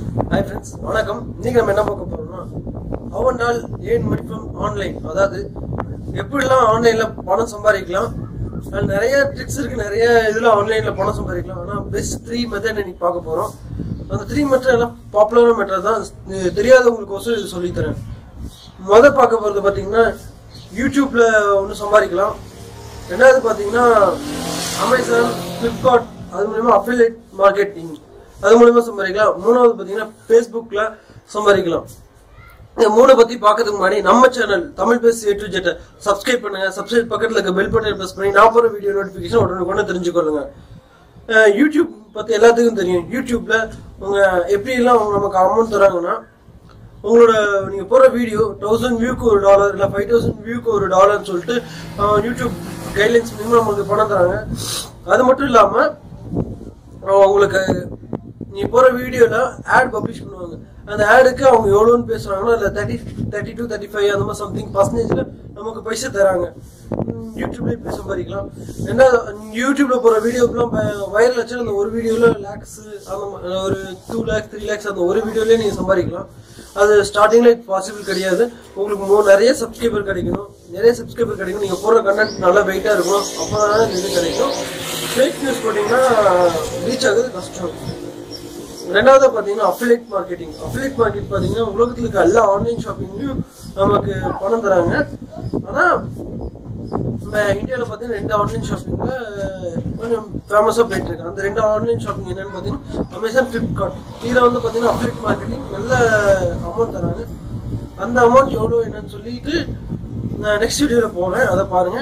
hi friends வணக்கம் இன்னைக்கு நம்ம என்ன பார்க்க போறோம்னா அவனால் ஏன் மடிப்பம் ஆன்லைன் அதாவது எப்படிலாம் ஆன்லைன்ல பணம் சம்பாதிக்கலாம் அது நிறைய ட்ரிக்ஸ் இருக்கு நிறைய இதுல ஆன்லைன்ல பணம் சம்பாதிக்கலாம் ஆனா பெஸ்ட் த்ரீ மெத்தட் இன்னைக்கு பார்க்க போறோம் அந்த த்ரீ மெத்தட் எல்லாம் பாப்புலரான மெத்தட் தான் இது தெரியாதவங்களுக்கு இது சொல்லித் தரேன் முத பார்க்க போறது பாத்தீங்கன்னா யூடியூப்ல ஒன்று சம்பாதிக்கலாம் ரெண்டாவது பாத்தீங்கன்னா அமேசான் பிளிப்கார்ட் அது மூலயமா அஃபிலியேட் மார்க்கெட்டிங் அது மூலயமா சம்பாதிக்கலாம் மூணாவது பாத்தீங்கன்னா ஃபேஸ்புக்ல சம்பாதிக்கலாம் இந்த மூணை பத்தி பார்க்கறதுக்கு முன்னாடி நம்ம சேனல் தமிழ் பேசி ஏ டு ஜெட்டை சப்ஸ்கிரைப் பண்ணுங்க சப்ஸ்கிரைப் பக்கத்துல இருக்க பெல் பட்டன் பிரஸ் பண்ணி நான் போற வீடியோ நோட்டிபிகேஷன் உடனே உடனே தெரிஞ்சுக்கொள்ளுங்க அஹ் யூடியூப் பத்தி எல்லாத்துக்கும் தெரியும் யூடியூப்ல உங்க எப்படி எல்லாம் அவங்க நமக்கு அமௌண்ட் தராங்கன்னா உங்களோட நீங்க போற வீடியோ தௌசண்ட் வியூக்கு ஒரு டாலர் இல்ல ஃபைவ் தௌசண்ட் வியூக்கு ஒரு டாலர்னு சொல்லிட்டு அஹ் யூடியூப் கைட்லைன்ஸ் மூலமா நமக்கு பணம் தராங்க அது மட்டும் இல்லாம அஹ் உங்களுக்கு நீ போற வீடியோல ஆட் பப்ளிஷ் பண்ணுவாங்க அந்த ஆடுக்கு அவங்க எவ்வளோன்னு பேசுறாங்கன்னா இல்ல thirty thirty two thirty five அந்த மாதிரி சம்திங் பர்சன்டேஜ்ல நமக்கு பைசா தராங்க உம் யூடியூப்ல இப்படி சம்பாதிக்கலாம் என்ன யூடியூப்ல போற வீடியோக்கெல்லாம் வைரல் ஆச்சு அந்த ஒரு வீடியோல லேக்ஸ் அந்த மா- ஒரு டூ லேக்ஸ் த்ரீ லேக்ஸ் அந்த ஒரு வீடியோலயே நீங்க சம்பாதிக்கலாம் அது ஸ்டார்டிங்ல பாசிபிள் கிடையாது உங்களுக்கு மூ நிறைய சப்ஸ்கிரைபர் கிடைக்கணும் நிறைய சப்ஸ்கிரைபர் கிடைக்கும் நீங்க போடுற கண்டென்ட் நல்லா வெயிட்டா இருக்கணும் அப்பதான் இந்த இது கிடைக்கும் ஃபேக் நியூஸ் போட்டீங்கன்னா ரீச் ஆகுது கஷ்டம் ரெண்டாவது பாத்தீங்கன்னா அஃபிலேட் மார்க்கெட்டிங் அஃபிலேட் மார்க்கெட் பாத்தீங்கன்னா உலகத்துல இருக்க எல்லா ஆன்லைன் ஷாப்பிங்லயும் நமக்கு பணம் தராங்க ஆனா நம்ம இந்தியாவில் பார்த்தீங்கன்னா ரெண்டு ஆன்லைன் ஷாப்பிங்ல கொஞ்சம் ஃபேமஸாக போயிட்டு இருக்கு அந்த ரெண்டு ஆன்லைன் ஷாப்பிங் என்னன்னு பார்த்தீங்கன்னா அமேசான் ஃப்ளிப்கார்ட் இதில் வந்து பார்த்தீங்கன்னா அஃபிலேட் மார்க்கெட்டிங் நல்ல அமௌண்ட் தராங்க அந்த அமௌண்ட் எவ்வளோ என்னன்னு சொல்லிட்டு நான் நெக்ஸ்ட் வீடியோவில் போகிறேன் அதை பாருங்க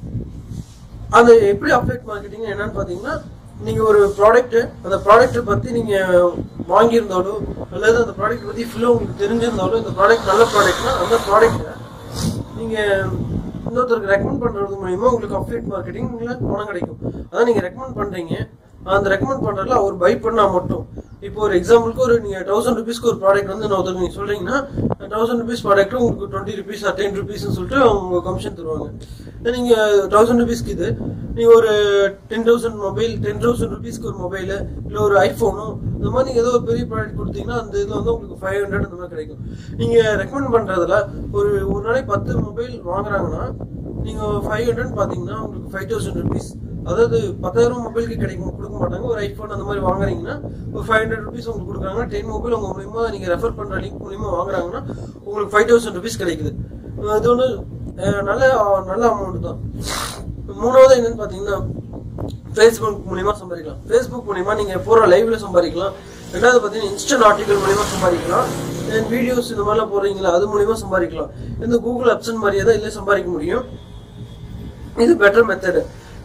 அது எப்படி அப்டேட் மார்க்கெட்டிங் என்னன்னு பாத்தீங்கன்னா நீங்க ஒரு ப்ராடக்ட் அந்த ப்ராடக்ட் பத்தி நீங்க வாங்கியிருந்தாலோ அல்லது அந்த ப்ராடக்ட் பத்தி ஃபுல்லா உங்களுக்கு தெரிஞ்சிருந்தாலோ இந்த ப்ராடக்ட் நல்ல ப்ராடக்ட்னா அந்த ப்ராடக்ட் நீங்க இன்னொருத்தருக்கு ரெக்கமெண்ட் பண்றது மூலியமா உங்களுக்கு அப்டேட் மார்க்கெட்டிங்ல பணம் கிடைக்கும் அதான் நீங்க ரெக்கமெண்ட் பண்றீங்க அந்த ரெக்கமெண்ட் பண்றதுல அவர் பை பண்ணா மட்டும் இப்போ ஒரு எக்ஸாம்பிளுக்கு ஒரு நீங்க தௌசண்ட் ருபீஸ்க்கு ஒரு ப்ராடக்ட் வந்து நான் ஒருத்தருக்கு நீங்க சொல்றீங்கன்னா தௌசண்ட் ருபீஸ் ப்ராடக்ட் உங்களுக்கு டுவெண்ட்டி ருபீஸ் டென் ருபீஸ்னு சொல்லிட்டு அவங்க கமிஷன் தருவாங்க இதே நீங்க தௌசண்ட் ருபீஸ்க்கு இது நீங்க ஒரு ten thousand mobile ten thousand ருபீஸ்க்கு ஒரு மொபைல் இல்ல ஒரு ஐபோனோ இந்த மாதிரி நீங்க ஏதோ ஒரு பெரிய ப்ராடக்ட் கொடுத்தீங்கன்னா அந்த இதுல வந்து உங்களுக்கு ஃபைவ் ஹண்ட்ரட் அந்த மாதிரி கிடைக்கும் நீங்க ரெக்கமெண்ட் பண்றதுல ஒரு ஒரு நாளைக்கு பத்து மொபைல் வாங்குறாங்கன்னா நீங்க ஃபைவ் ஹண்ட்ரட் பாத்தீங்கன்னா உங்களுக்கு ஃபைவ் தௌசண்ட் ருபீஸ் அதாவது பத்தாயிரம் மொபைலுக்கு கிடைக்கும் கொடுக்க மாட்டாங்க ஒரு ஐபோன் அந்த மாதிரி வாங்குறீங்கன்னா ஒரு ஃபைவ் ஹண்ட்ரட் ருபீஸ் உங்களுக்கு கொடுக்குறாங்க டென் மொபைல் உங்க மூலியமா நீங்க ரெஃபர் பண்ற லிங்க் மூலியமா வாங்குறாங்கன்னா உங்களுக்கு ஃபைவ் தௌசண்ட் ருபீஸ் கிடைக்குது அது ஒன்று நல்ல நல்ல அமௌண்ட் தான் மூணாவது என்னன்னு பாத்தீங்கன்னா ஃபேஸ்புக் மூலியமா சம்பாதிக்கலாம் ஃபேஸ்புக் மூலியமா நீங்க போற லைவ்ல சம்பாதிக்கலாம் ரெண்டாவது பாத்தீங்கன்னா இன்ஸ்டன்ட் ஆர்டிகல் மூலியமா சம்பாதிக்கலாம் வீடியோஸ் இந்த மாதிரிலாம் போடுறீங்களா அது மூலியமா சம்பாதிக்கலாம் இந்த கூகுள் அப்சன் மாதிரியே தான் இதுல சம்பாதிக்க முடியும் இது பெட்டர் மெத்தடு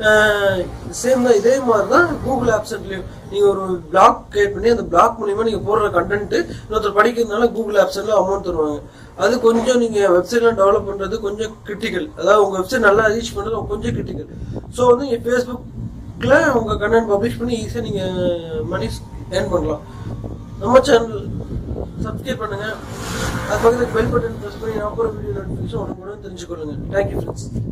சேம் தான் இதே மாதிரி தான் கூகுள் ஆப்சன்ட்லயும் நீங்க ஒரு பிளாக் கிரியேட் பண்ணி அந்த பிளாக் மூலியமா நீங்க போடுற கண்டென்ட் இன்னொருத்தர் படிக்கிறதுனால கூகுள் ஆப்சன்ட்ல அமௌண்ட் தருவாங்க அது கொஞ்சம் நீங்க வெப்சைட்லாம் டெவலப் பண்றது கொஞ்சம் கிரிட்டிக்கல் அதாவது உங்க வெப்சைட் நல்லா ரீச் பண்றது கொஞ்சம் கிரிட்டிக்கல் ஸோ வந்து நீங்க ஃபேஸ்புக்ல உங்க கண்டென்ட் பப்ளிஷ் பண்ணி ஈஸியா நீங்க மணி ஏர்ன் பண்ணலாம் நம்ம சேனல் சப்ஸ்கிரைப் பண்ணுங்க அது பக்கத்துல பெல் பட்டன் ப்ரெஸ் பண்ணி நான் போகிற வீடியோ நோட்டிஃபிகேஷன் உடனே தெரிஞ்சுக்கொள்ளுங்க தேங்க்யூ ஃப்ரெண்ட்ஸ்